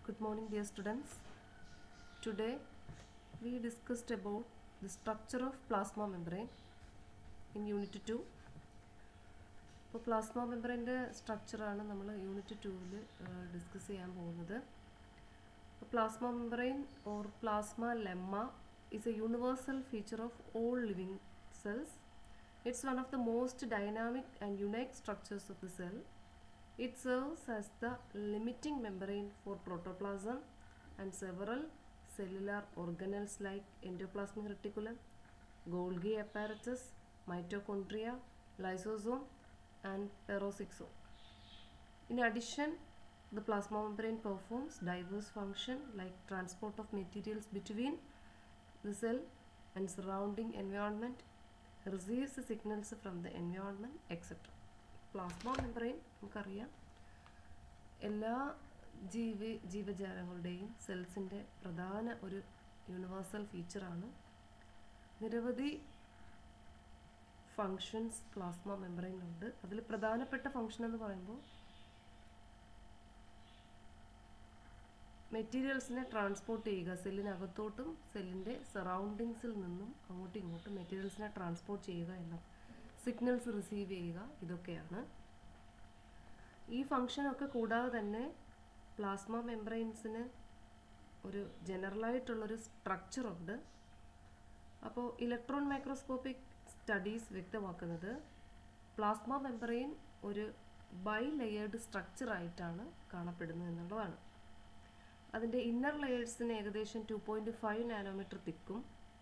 Good morning, dear students. Today we discussed about the structure of plasma membrane in Unit 2. ഇപ്പോൾ plasma മെമ്പറിൻ്റെ സ്ട്രക്ചറാണ് നമ്മൾ unit ടൂവിൽ discuss ചെയ്യാൻ പോകുന്നത് plasma membrane or plasma lemma is a universal feature of all living cells it's one of the most dynamic and unique structures of the cell It serves as the limiting membrane for protoplasm and several cellular organelles like endoplasmic reticulum, Golgi apparatus, mitochondria, lysosome, and peroxisome. In addition, the plasma membrane performs diverse function like transport of materials between the cell and surrounding environment, receives the signals from the environment, etc. Plasma membrane നമുക്കറിയാം എല്ലാ ജീവ ജീവജാലങ്ങളുടെയും സെൽസിൻ്റെ പ്രധാന ഒരു universal ഫീച്ചറാണ് നിരവധി functions plasma മെമ്പറൈനുണ്ട് അതിൽ പ്രധാനപ്പെട്ട function എന്ന് പറയുമ്പോൾ മെറ്റീരിയൽസിനെ ട്രാൻസ്പോർട്ട് ചെയ്യുക സെല്ലിനകത്തോട്ടും സെല്ലിൻ്റെ സറൗണ്ടിങ്സിൽ നിന്നും അങ്ങോട്ടും ഇങ്ങോട്ടും മെറ്റീരിയൽസിനെ ട്രാൻസ്പോർട്ട് ചെയ്യുക എന്ന സിഗ്നൽസ് റിസീവ് ചെയ്യുക ഇതൊക്കെയാണ് ഈ ഫങ്ഷനൊക്കെ കൂടാതെ തന്നെ പ്ലാസ്മ മെംബ്രെയിൻസിന് ഒരു ജനറലായിട്ടുള്ളൊരു സ്ട്രക്ചറുണ്ട് അപ്പോൾ ഇലക്ട്രോൺ മൈക്രോസ്കോപ്പിക് സ്റ്റഡീസ് വ്യക്തമാക്കുന്നത് പ്ലാസ്മ മെംബ്രെയിൻ ഒരു ബൈ ലെയേർഡ് സ്ട്രക്ചറായിട്ടാണ് കാണപ്പെടുന്നത് എന്നുള്ളതാണ് അതിൻ്റെ ഇന്നർ ലെയേഴ്സിന് ഏകദേശം ടു പോയിൻറ്റ് ഫൈവ് നാനോമീറ്റർ തിക്കും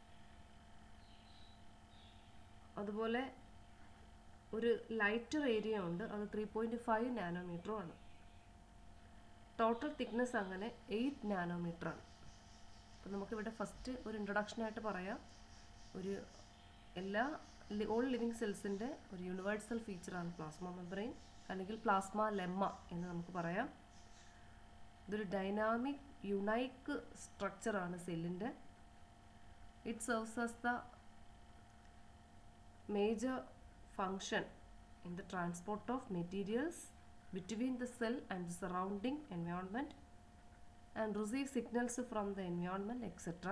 അതുപോലെ ഒരു ലൈറ്റർ ഏരിയ ഉണ്ട് അത് ത്രീ പോയിൻറ്റ് ഫൈവ് നാനോമീറ്ററും ആണ് ടോട്ടൽ തിക്നെസ് അങ്ങനെ എയ്റ്റ് നാനോമീറ്റർ ആണ് അപ്പോൾ നമുക്കിവിടെ ഫസ്റ്റ് ഒരു ഇൻട്രൊഡക്ഷനായിട്ട് പറയാം ഒരു എല്ലാ ഓൾ ലിവിങ് സെൽസിൻ്റെ ഒരു യൂണിവേഴ്സൽ ഫീച്ചറാണ് പ്ലാസ്മ മെമ്പറൈൻ അല്ലെങ്കിൽ പ്ലാസ്മ ലെമ്മ എന്ന് നമുക്ക് പറയാം ഇതൊരു ഡൈനാമിക് യുണൈക്ക് സ്ട്രക്ചറാണ് സെല്ലിൻ്റെ it serves as the major function in the transport of materials between the cell and the surrounding environment and receive signals from the environment etc.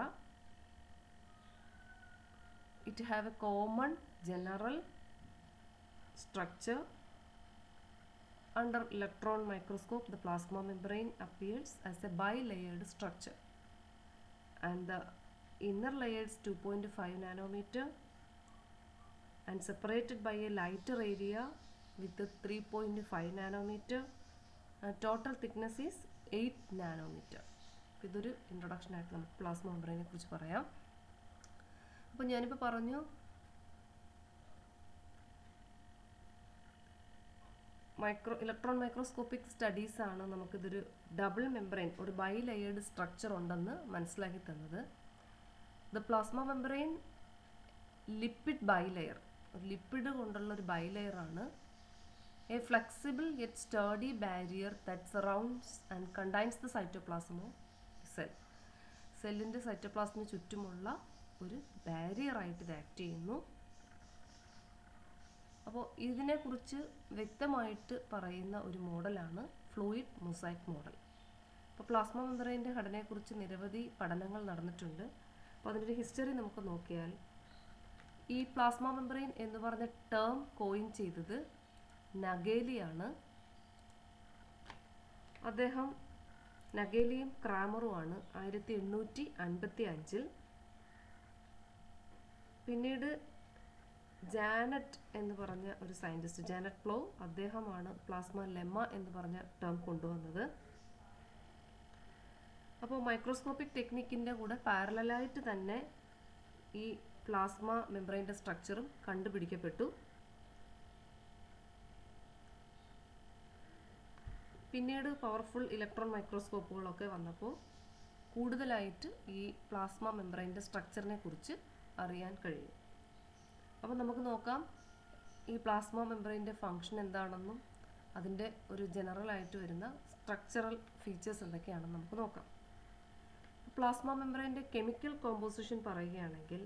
It have a common general structure. Under electron microscope, the plasma membrane appears as a bilayered structure and the inner layers 2.5 nanometer and separated by a lighter area with a 3.5 nanometer and total thickness is 8 nanometer ഇതൊരു introduction ആയിട്ട് നമുക്ക് plasma മെമ്പറിനെ കുറിച്ച് പറയാം അപ്പോൾ ഞാനിപ്പോൾ പറഞ്ഞു micro electron microscopic studies ആണ് നമുക്കിതൊരു ഡബിൾ മെമ്പറൈൻ ഒരു ബൈ ലെയേർഡ് സ്ട്രക്ചർ ഉണ്ടെന്ന് മനസ്സിലാക്കി തന്നത് the plasma membrane lipid bilayer lipid കൊണ്ടുള്ള ഒരു ബൈ ലെയർ ആണ് a flexible yet steady barrier that surrounds and contains the cytoplasm of cell സെല്ലിൻ്റെ സൈറ്റോപ്ലാസിന് ചുറ്റുമുള്ള ഒരു ബാരിയർ ആയിട്ട് ഇത് ആക്ട് ചെയ്യുന്നു അപ്പോൾ ഇതിനെക്കുറിച്ച് വ്യക്തമായിട്ട് പറയുന്ന ഒരു മോഡലാണ് ഫ്ലൂയിഡ് മൊസൈക്ക് മോഡൽ അപ്പോൾ പ്ലാസ്മ മെമ്പറൈൻ്റെ ഘടനയെക്കുറിച്ച് നിരവധി പഠനങ്ങൾ നടന്നിട്ടുണ്ട് അപ്പോൾ അതിൻ്റെ ഒരു ഹിസ്റ്ററി നമുക്ക് നോക്കിയാൽ ഈ പ്ലാസ്മ മെമ്പറൈൻ എന്ന് പറഞ്ഞ ടേം കോയിൻ ചെയ്തത് നഗേലിയാണ് അദ്ദേഹം നഗേലിയും ക്രാമറുമാണ് ആയിരത്തി എണ്ണൂറ്റി അൻപത്തി അഞ്ചിൽ പിന്നീട് ജാനറ്റ് എന്ന് പറഞ്ഞ ഒരു സയൻറ്റിസ്റ്റ് ജാനറ്റ് പ്ലോ അദ്ദേഹമാണ് പ്ലാസ്മ ലെമ്മ എന്ന് പറഞ്ഞ ടേം കൊണ്ടുവന്നത് അപ്പോൾ മൈക്രോസ്കോപ്പിക് ടെക്നിക്കിൻ്റെ കൂടെ പാരലായിട്ട് തന്നെ ഈ പ്ലാസ്മ മെമ്പറൈൻ്റെ സ്ട്രക്ചറും കണ്ടുപിടിക്കപ്പെട്ടു പിന്നീട് പവർഫുൾ ഇലക്ട്രോൺ മൈക്രോസ്കോപ്പുകളൊക്കെ വന്നപ്പോൾ കൂടുതലായിട്ട് ഈ പ്ലാസ്മ മെമ്പറൈൻ്റെ സ്ട്രക്ചറിനെ കുറിച്ച് അറിയാൻ കഴിയും അപ്പോൾ നമുക്ക് നോക്കാം ഈ പ്ലാസ്മ മെമ്പറൈൻ്റെ ഫങ്ഷൻ എന്താണെന്നും അതിൻ്റെ ഒരു ജനറൽ ആയിട്ട് വരുന്ന സ്ട്രക്ചറൽ ഫീച്ചേഴ്സ് എന്തൊക്കെയാണെന്ന് നമുക്ക് നോക്കാം പ്ലാസ്മ മെമ്പറൈൻ്റെ കെമിക്കൽ കോമ്പോസിഷൻ പറയുകയാണെങ്കിൽ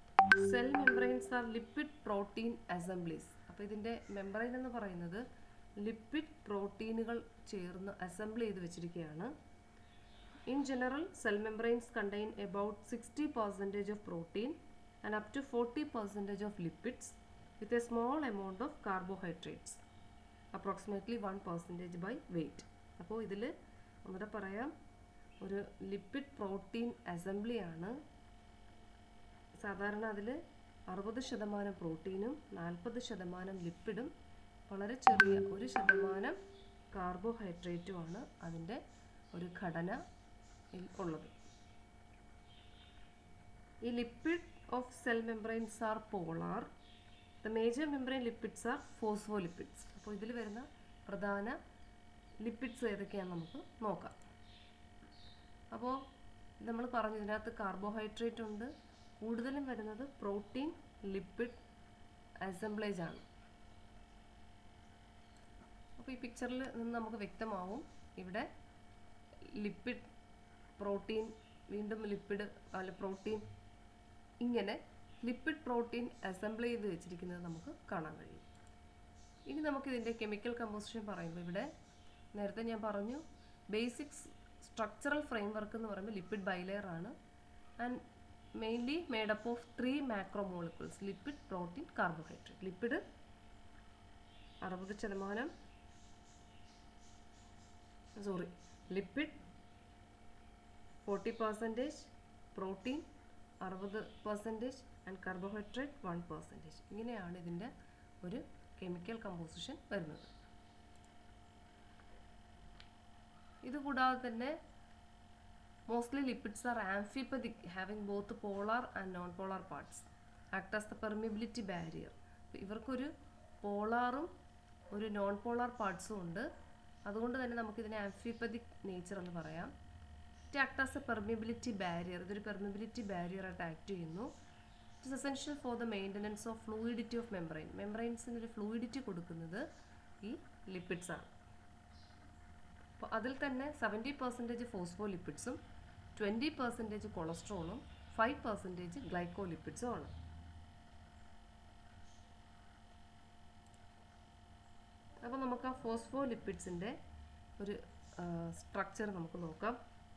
cell membranes are lipid protein assemblies അപ്പോൾ ഇതിൻ്റെ മെമ്പറൈൻ എന്ന് പറയുന്നത് ലിപ്പിഡ് പ്രോട്ടീനുകൾ ചേർന്ന് അസംബിൾ ചെയ്ത് വെച്ചിരിക്കുകയാണ് in general cell membranes contain about sixty percentage of protein and up to forty percentage of lipids with a small amount of carbohydrates approximately one percentage by weight അപ്പോൾ ഇതിൽ ഒന്നുകൂടെ പറയാം ഒരു ലിപ്പിഡ് പ്രോട്ടീൻ അസംബ്ലിയാണ് സാധാരണ അതിൽ അറുപത് ശതമാനം പ്രോട്ടീനും നാൽപ്പത് ശതമാനം ലിപ്പിഡും വളരെ ചെറിയ ഒരു ശതമാനം കാർബോഹൈഡ്രേറ്റുമാണ് അതിൻ്റെ ഒരു ഘടന ഉള്ളത് ഈ lipid of cell membranes are polar the major membrane lipids are phospholipids അപ്പോൾ ഇതിൽ വരുന്ന പ്രധാന ലിപ്പിഡ്സ് ഏതൊക്കെയാണെന്ന് നമുക്ക് നോക്കാം അപ്പോൾ നമ്മൾ പറഞ്ഞു ഇതിനകത്ത് കാർബോഹൈഡ്രേറ്റ് ഉണ്ട് കൂടുതലും വരുന്നത് പ്രോട്ടീൻ ലിപ്പിഡ് അസംബ്ലേജ് ആണ് അപ്പോൾ ഈ പിക്ചറിൽ നിന്ന് നമുക്ക് വ്യക്തമാവും ഇവിടെ ലിപ്പിഡ് പ്രോട്ടീൻ വീണ്ടും ലിപ്പിഡ് അല്ല പ്രോട്ടീൻ ഇങ്ങനെ ലിപ്പിഡ് പ്രോട്ടീൻ അസംബിൾ ചെയ്ത് വെച്ചിരിക്കുന്നത് നമുക്ക് കാണാൻ കഴിയും ഇനി നമുക്കിതിൻ്റെ കെമിക്കൽ കമ്പോസിഷൻ പറയുമ്പോൾ ഇവിടെ നേരത്തെ ഞാൻ പറഞ്ഞു ബേസിക്സ് സ്ട്രക്ചറൽ ഫ്രെയിംവർക്ക് എന്ന് പറയുമ്പോൾ ലിപ്പിഡ് ബൈലെയർ ആണ് and mainly made up of three macromolecules lipid protein carbohydrate lipid അറുപത് ശതമാനം sorry lipid forty percentage protein അറുപത് percentage and carbohydrate one percentage ഇങ്ങനെയാണ് ഇതിൻ്റെ ഒരു കെമിക്കൽ കമ്പോസിഷൻ വരുന്നത് ഇതുകൂടാതെ തന്നെ mostly lipids are amphipathic having both polar and non polar parts act as the permeability barrier ഇവർക്കൊരു പോളാറും ഒരു നോൺ പോളാർ പാർട്സും ഉണ്ട് അതുകൊണ്ട് തന്നെ നമുക്കിതിനെ ആംഫിപ്പതിക് നേച്ചർ എന്ന് പറയാം it act as a permeability barrier ഇതൊരു പെർമിബിലിറ്റി ബാരിയർ ആയിട്ട് ആക്ട് ചെയ്യുന്നു it is essential for the maintenance of fluidity of membrane മെംബ്രെയിൻസിന് ഒരു ഫ്ലൂയിഡിറ്റി കൊടുക്കുന്നത് ഈ ലിപ്പിഡ്സ് ആണ് അപ്പോൾ അതിൽ തന്നെ സെവൻറ്റി പെർസെൻറ്റേജ് ഫോസ്ഫോ ലിപ്പിഡ്സും ട്വൻറ്റി പെർസെൻറ്റേജ് കൊളസ്ട്രോളും ഫൈവ് പെർസെൻറ്റേജ് ഗ്ലൈക്കോ ലിപ്പിഡ്സും ആണ് അപ്പോൾ നമുക്ക് ആ ഫോസ്ഫോ ലിപ്പിഡ്സിൻ്റെ ഒരു സ്ട്രക്ചർ നമുക്ക് നോക്കാം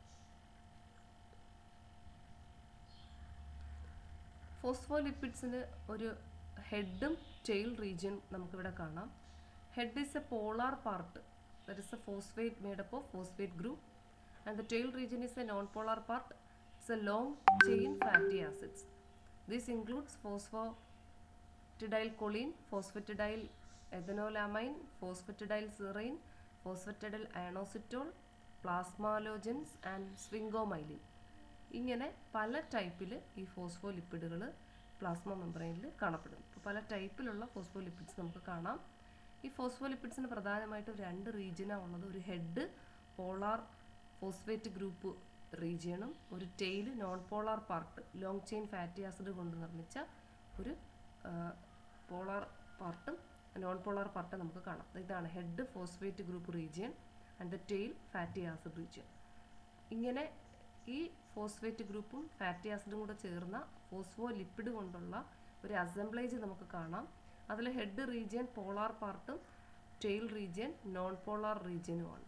ഫോസ്ഫോലിപ്പിഡ്സിന് ഒരു ഹെഡും ടെയിൽ റീജിയൻ നമുക്കിവിടെ കാണാം head is a polar part that is a phosphate made up of phosphate group and the tail region is a non polar part it's a long chain fatty acids this includes phosphatidyl choline phosphatidyl ethanolamine phosphatidyl serine phosphatidyl inositol plasmalogens and sphingomyelin ഇങ്ങനെ പല ടൈപ്പിൽ ഈ ഫോസ്ഫോലിപ്പിഡുകൾ plasma മെമ്പറൈനിൽ കാണപ്പെടുന്നു അപ്പോൾ പല ടൈപ്പിലുള്ള phospholipids നമുക്ക് കാണാം ഈ ഫോസ്ഫോലിപ്പിഡ്സിന് പ്രധാനമായിട്ടും രണ്ട് റീജിയനാണ് ഉള്ളത് ഒരു ഹെഡ് പോളാർ ഫോസ്ഫേറ്റ് ഗ്രൂപ്പ് റീജിയണും ഒരു tail non polar part long chain fatty acid കൊണ്ട് നിർമ്മിച്ച ഒരു പോളാർ പാർട്ടും നോൺ പോളാർ പാർട്ട് നമുക്ക് കാണാം ഇതാണ് head phosphate group region and the tail fatty acid region ഇങ്ങനെ ഈ ഫോസ്ഫേറ്റ് ഗ്രൂപ്പും ഫാറ്റി ആസിഡും കൂടെ ചേർന്ന ഫോസ്ഫോ ലിപ്പിഡ് കൊണ്ടുള്ള ഒരു അസംബ്ലേജ് നമുക്ക് കാണാം അതിൽ ഹെഡ് റീജിയൻ പോളാർ പാർട്ടും ടെയിൽ റീജിയൻ നോൺ പോളാർ റീജിയനുമാണ്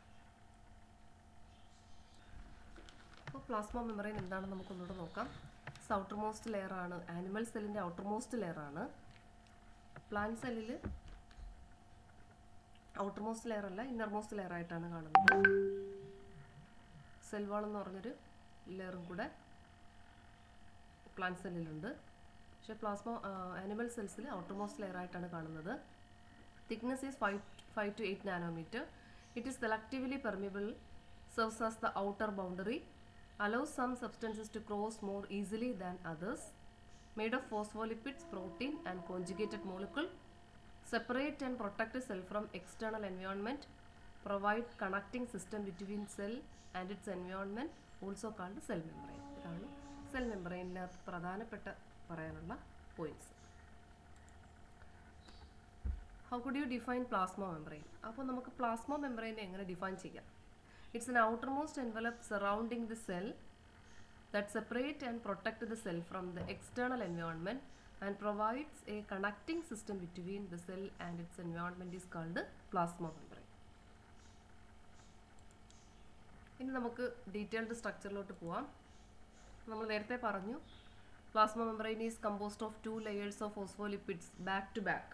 അപ്പോൾ പ്ലാസ്മ മെമ്പറൈൻ എന്താണെന്ന് നമുക്കൊന്നുകൂടെ നോക്കാം ഔട്ടർ മോസ്റ്റ് ലെയർ ആണ് ആനിമൽ സെല്ലിൻ്റെ ഔട്ടർ മോസ്റ്റ് ലെയർ ആണ് പ്ലാന്റ് സെല്ലിൽ ഔട്ടർ മോസ്റ്റ് ലെയർ അല്ല ഇന്നർ മോസ്റ്റ് ലെയർ ആയിട്ടാണ് കാണുന്നത് സെൽ വാൾ എന്ന് പറഞ്ഞൊരു ലെയറും കൂടെ പ്ലാന്റ് സെല്ലിലുണ്ട് പക്ഷേ പ്ലാസ്മ ആനിമൽ സെൽസിൽ ഔട്ടർ മോസ്റ്റ് ലെയർ ആയിട്ടാണ് കാണുന്നത് thickness is five five to eight nanometer it is selectively permeable serves as the outer boundary allows some substances to cross more easily than others made of phospholipids protein and conjugated molecule separate and protect the cell from external environment provide connecting system between cell and its environment also called cell membrane ഇതാണ് cell മെമ്പറൈനിനകത്ത് പ്രധാനപ്പെട്ട പറയാനുള്ള points how could you define plasma membrane അപ്പോൾ നമുക്ക് plasma മെമ്പറൈനെ എങ്ങനെ define ചെയ്യാം it's an outermost envelope surrounding the cell that separate and protect the cell from the external environment and provides a connecting system between the cell and its environment is called plasma membrane. ഇനി നമുക്ക് detailed സ്ട്രക്ചറിലോട്ട് പോവാം നമ്മൾ നേരത്തെ പറഞ്ഞു plasma membrane is composed of two layers of phospholipids back to back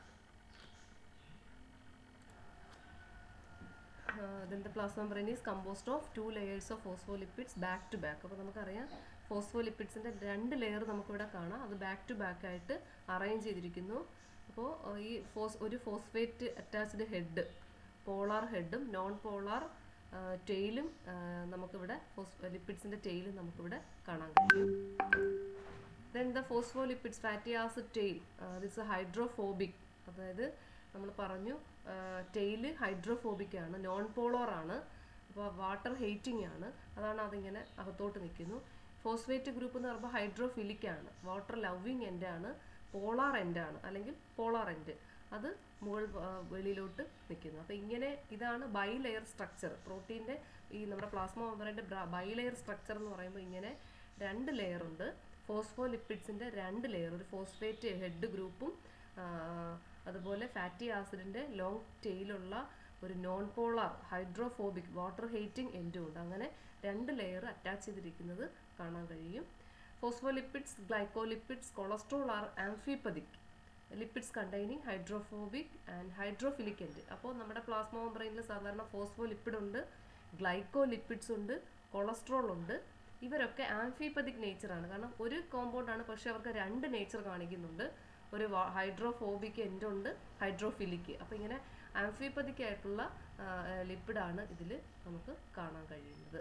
ഇതിൻ്റെ plasma membrane is composed of two layers of phospholipids back to back അപ്പോൾ നമുക്കറിയാം ഫോസ്ഫോലിപ്പിഡ്സിൻ്റെ രണ്ട് ലെയർ നമുക്കിവിടെ കാണാം അത് ബാക്ക് ടു ബാക്ക് ആയിട്ട് അറേഞ്ച് ചെയ്തിരിക്കുന്നു അപ്പോൾ ഈ ഫോസ് ഒരു ഫോസ്ഫേറ്റ് അറ്റാച്ച്ഡ് ഹെഡ് പോളാർ ഹെഡും നോൺ പോളാർ ടെയിലും നമുക്കിവിടെ ഫോസ് ലിപ്പിഡ്സിൻ്റെ ടെയിലും നമുക്കിവിടെ കാണാൻ കഴിയും then the phospholipids fatty acid tail this hydrophobic അതായത് നമ്മൾ പറഞ്ഞു ടെയില് ഹൈഡ്രോഫോബിക് ആണ് നോൺ പോളോർ ആണ് അപ്പോൾ വാട്ടർ ഹെയ്റ്റിംഗ് ആണ് അതാണ് അതിങ്ങനെ അകത്തോട്ട് നിൽക്കുന്നു ഫോസ്ഫേറ്റ് ഗ്രൂപ്പ് എന്ന് പറയുമ്പോൾ ഹൈഡ്രോഫിലിക് ആണ് വാട്ടർ ലവിങ് എൻഡ് ആണ് പോളാർ എൻഡ് ആണ് അല്ലെങ്കിൽ പോളാർ എൻഡ് അത് മുകൾ വെളിയിലോട്ട് നിൽക്കുന്നു അപ്പോൾ ഇങ്ങനെ ഇതാണ് ബൈ ലെയർ സ്ട്രക്ചർ പ്രോട്ടീൻ്റെ ഈ നമ്മുടെ പ്ലാസ്മ മെമ്പറിൻ്റെ ബൈ ലെയർ സ്ട്രക്ചർ എന്ന് പറയുമ്പോൾ ഇങ്ങനെ രണ്ട് ലെയർ ഉണ്ട് ഫോസ്ഫോലിപ്പിഡ്സിൻ്റെ രണ്ട് ലെയർ ഒരു ഫോസ്ഫേറ്റ് ഹെഡ് ഗ്രൂപ്പും അതുപോലെ ഫാറ്റി ആസിഡിൻ്റെ ലോങ് ടെയിലുള്ള ഒരു non polar hydrophobic water hating എൻഡും ഉണ്ട് അങ്ങനെ രണ്ട് ലെയർ അറ്റാച്ച് ചെയ്തിരിക്കുന്നത് കാണാൻ കഴിയും phospholipids glycolipids cholesterol are amphipathic lipids containing hydrophobic and hydrophilic end അപ്പോൾ നമ്മുടെ പ്ലാസ്മ മെമ്പറൈനിൽ സാധാരണ ഫോസ്ഫോലിപ്പിഡ് ഉണ്ട് ഗ്ലൈക്കോലിപ്പിഡ്സ് ഉണ്ട് കൊളസ്ട്രോൾ ഉണ്ട് ഇവരൊക്കെ ആംഫിപ്പതിക് നേച്ചറാണ് കാരണം ഒരു കോമ്പൗണ്ടാണ് പക്ഷേ അവർക്ക് രണ്ട് നേച്ചർ കാണിക്കുന്നുണ്ട് ഒരു ഹൈഡ്രോഫോബിക് എൻഡ് ഉണ്ട് ഹൈഡ്രോഫിലിക് അപ്പോൾ ഇങ്ങനെ ആംഫിപ്പതിക് ആയിട്ടുള്ള ലിപ്പിഡാണ് ഇതിൽ നമുക്ക് കാണാൻ കഴിയുന്നത്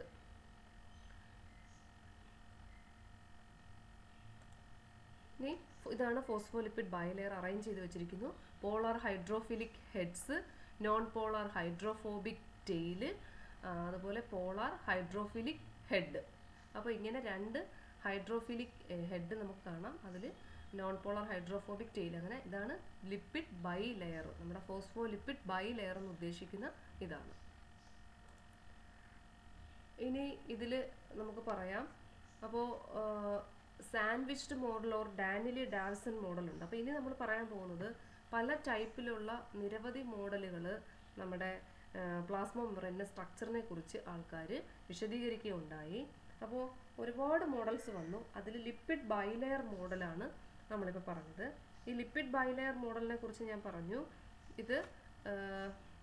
ഇനി ഇതാണ് ഫോസ്ഫോലിപ്പിഡ് ബയലെയർ അറേഞ്ച് ചെയ്ത് വെച്ചിരിക്കുന്നു polar hydrophilic heads non polar hydrophobic tail അതുപോലെ പോളാർ ഹൈഡ്രോഫിലിക് ഹെഡ് അപ്പോൾ ഇങ്ങനെ രണ്ട് ഹൈഡ്രോഫിലിക് ഹെഡ് നമുക്ക് കാണാം അതിൽ നോൺ പോളാർ ഹൈഡ്രോഫോബിക് ടെയിൽ അങ്ങനെ ഇതാണ് ലിപ്പിഡ് ബൈ ലെയർ നമ്മുടെ ഫോസ്ഫോലിപ്പിഡ് ബൈ ലെയർ എന്ന് ഉദ്ദേശിക്കുന്ന ഇതാണ് ഇനി ഇതിൽ നമുക്ക് പറയാം അപ്പോൾ sandwiched model or Danielli Davson model ഉണ്ട് അപ്പോൾ ഇനി നമ്മൾ പറയാൻ പോകുന്നത് പല ടൈപ്പിലുള്ള നിരവധി മോഡലുകൾ നമ്മുടെ പ്ലാസ്മ മെമ്പറിൻ്റെ സ്ട്രക്ചറിനെ കുറിച്ച് ആൾക്കാർ വിശദീകരിക്കുകയുണ്ടായി അപ്പോൾ ഒരുപാട് മോഡൽസ് വന്നു അതിൽ ലിപ്പിഡ് ബൈലെയർ മോഡലാണ് നമ്മളിപ്പോൾ പറഞ്ഞത് ഈ ലിപ്പിഡ് ബൈലെയർ മോഡലിനെ കുറിച്ച് ഞാൻ പറഞ്ഞു ഇത്